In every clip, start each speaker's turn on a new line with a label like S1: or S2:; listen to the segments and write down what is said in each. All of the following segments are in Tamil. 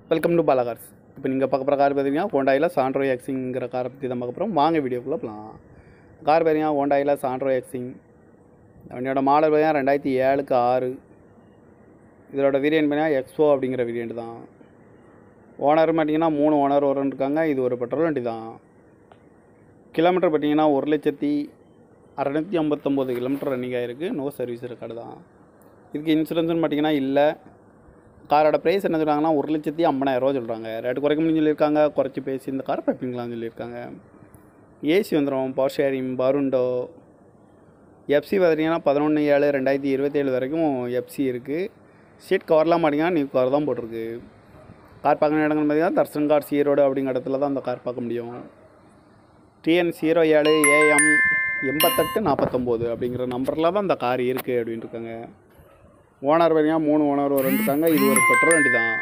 S1: வெல்கம் டு பாலாகார்ஸ் இப்போ நீங்கள் பார்க்க போகிற கார் பார்த்தீங்கன்னா ஹோண்டாயில் சாண்ட்ரோ எக்ஸிங்கிற காரை பற்றி தான் பார்க்க போகிறோம் வாங்க வீடியோக்குள்ளே போகலாம் கார் பார்த்தீங்கன்னா ஹோண்டாயில் சாண்ட்ரோ எக்ஸிங் வண்டியோட மாடல் பார்த்தீங்கன்னா ரெண்டாயிரத்தி ஏழுக்கு ஆறு இதோட வேரியன்ட் பார்த்தீங்கன்னா எக்ஸ்போ அப்படிங்கிற வேரியன்ட் தான் ஓனர் பார்த்தீங்கன்னா மூணு ஓனர் வரன்னு இருக்காங்க இது ஒரு பெட்ரோல் வண்டி தான் கிலோமீட்டர் பார்த்தீங்கன்னா ஒரு லட்சத்தி அறநூற்றி ஐம்பத்தொம்போது கிலோமீட்டர் ரன்னிங் ஆகிருக்கு நோ சர்வீஸ் ரெக்கார்டு தான் இதுக்கு இன்சூரன்ஸ்னு பார்த்தீங்கன்னா இல்லை காரோட ப்ரைஸ் என்ன சொல்கிறாங்கன்னா ஒரு லட்சத்தி ஐம்பதாயிரரூவா சொல்கிறாங்க ரேட்டு குறைக்க முடியும்னு சொல்லியிருக்காங்க குறைச்சி பேசி இந்த கார் பைப்பிங்களான்னு சொல்லியிருக்காங்க ஏசி வந்துடும் பவர் ஷேரிங் பருண்டோ எஃப்சி பார்த்தீங்கன்னா பதினொன்று ஏழு ரெண்டாயிரத்தி இருபத்தேழு வரைக்கும் எஃப்சி இருக்குது சீட் கவர்லாம் மாட்டிங்கன்னா நியூ கவர் தான் போட்டிருக்கு கார் பார்க்கணும் இடங்கள் பார்த்தீங்கன்னா தர்சன் கார் ஈரோடு அப்படிங்கிற இடத்துல தான் அந்த கார் பார்க்க முடியும் டிஎன் ஜீரோ ஏழு ஏஎம் எண்பத்தெட்டு நாற்பத்தொம்போது அப்படிங்கிற நம்பரில் தான் அந்த கார் இருக்குது அப்படின்ட்டு இருக்காங்க ஓனர் பார்த்தீங்கன்னா மூணு ஓனர் இருக்காங்க இது ஒரு பெட்ரோல் வண்டி தான்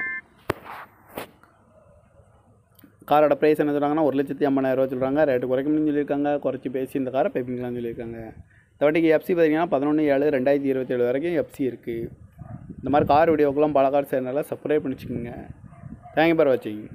S1: காரோட ப்ரைஸ் என்ன சொல்கிறாங்கன்னா ஒரு லட்சத்தி ஐம்பதாயிரரூவா சொல்கிறாங்க ரேட்டு குறைக்க முடியும்னு சொல்லியிருக்காங்க குறைச்சி பேசி இந்த காரை பைப்பிங்களான்னு சொல்லியிருக்காங்க இந்த வண்டிக்கு எஃப்சி பார்த்தீங்கன்னா பதினொன்று ஏழு ரெண்டாயிரத்தி இருபத்தேழு வரைக்கும் எஃப்சி இருக்குது இந்த மாதிரி கார் வீடியோக்கெல்லாம் பல கார் சேனலில் சப்ஸ்கிரைப் பண்ணிச்சுக்கோங்க தேங்க்யூ ஃபார் வாட்சிங்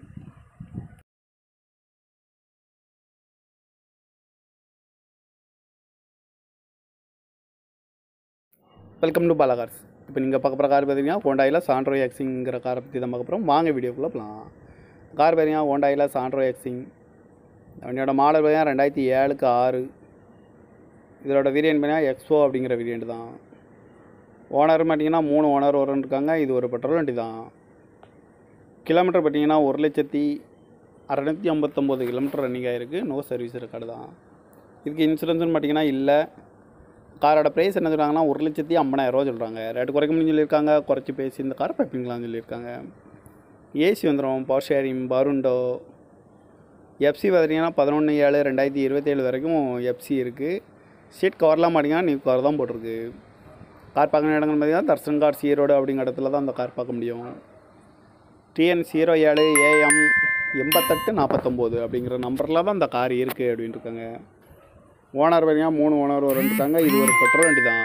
S1: வெல்கம் டு பாலாகார்ஸ் இப்போ நீங்கள் பார்க்க போகிற கார் பார்த்தீங்கன்னா ஹோண்டாயில் சாண்ட்ரோ எக்ஸிங்கிற காரை பற்றி தான் பார்க்க போகிறோம் வாங்க வீடியோக்குள்ளே போகலாம் கார் பார்த்தீங்கன்னா ஹோண்டாயில் சாண்ட்ரோ எக்ஸிங் வண்டியோட மாடல் பார்த்தீங்கன்னா ரெண்டாயிரத்தி ஏழுக்கு ஆறு இதோட வேரியன்ட் பார்த்தீங்கன்னா எக்ஸ்போ அப்படிங்கிற வேரியன்ட் தான் ஓனர் பார்த்தீங்கன்னா மூணு ஓனர் வரன்னு இருக்காங்க இது ஒரு பெட்ரோல் வண்டி தான் கிலோமீட்டர் பார்த்தீங்கன்னா ஒரு லட்சத்தி அறநூற்றி ஐம்பத்தொம்போது கிலோமீட்டர் ரன்னிங் ஆகிருக்கு நோ சர்வீஸ் ரெக்கார்டு தான் இதுக்கு இன்சூரன்ஸ்னு பார்த்தீங்கன்னா இல்லை காரோட ப்ரைஸ் என்ன சொல்கிறாங்கன்னா ஒரு லட்சத்தி ஐம்பதாயிரரூவா சொல்கிறாங்க ரேட்டு குறைக்க முடியும்னு சொல்லியிருக்காங்க குறைச்சி பேசி இந்த கார் பைப்பிங்களான்னு சொல்லியிருக்காங்க ஏசி வந்துடும் பவர் ஷேரிங் பருண்டோ எஃப்சி பார்த்தீங்கன்னா பதினொன்று ஏழு ரெண்டாயிரத்தி இருபத்தேழு வரைக்கும் எஃப்சி இருக்குது சீட் கவர்லாம் மாட்டிங்கன்னா நியூ கவர் தான் போட்டிருக்கு கார் பார்க்கணும் இடங்கள் பார்த்தீங்கன்னா தர்சன் கார் ஈரோடு அப்படிங்கிற இடத்துல தான் அந்த கார் பார்க்க முடியும் டிஎன் ஜீரோ ஏழு ஏஎம் எண்பத்தெட்டு நாற்பத்தொம்போது அப்படிங்கிற நம்பரில் தான் அந்த கார் இருக்குது அப்படின்ட்டு இருக்காங்க ஓனர் பார்த்தீங்கன்னா மூணு ஓனர் இருக்காங்க இது ஒரு பெட்ரோல் வண்டி தான்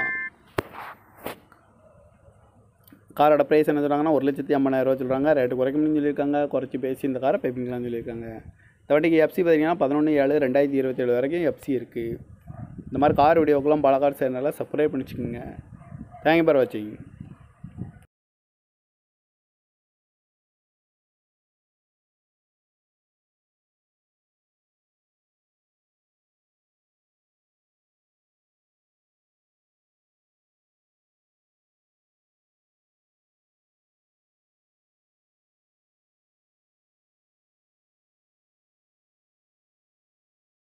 S1: காரோட ப்ரைஸ் என்ன சொல்கிறாங்கன்னா ஒரு லட்சத்தி ஐம்பதாயிரரூவா சொல்கிறாங்க ரேட்டு குறைக்க முடியும்னு சொல்லியிருக்காங்க குறைச்சி பேசி இந்த காரை பைப்பிங்களான்னு சொல்லியிருக்காங்க இந்த வண்டிக்கு எஃப்சி பார்த்தீங்கன்னா பதினொன்று ஏழு ரெண்டாயிரத்தி இருபத்தேழு வரைக்கும் எஃப்சி இருக்குது இந்த மாதிரி கார் வீடியோக்கெல்லாம் பல கார் சேனலில் சப்ஸ்கிரைப் பண்ணிச்சுக்கோங்க தேங்க்யூ ஃபார் வாட்சிங்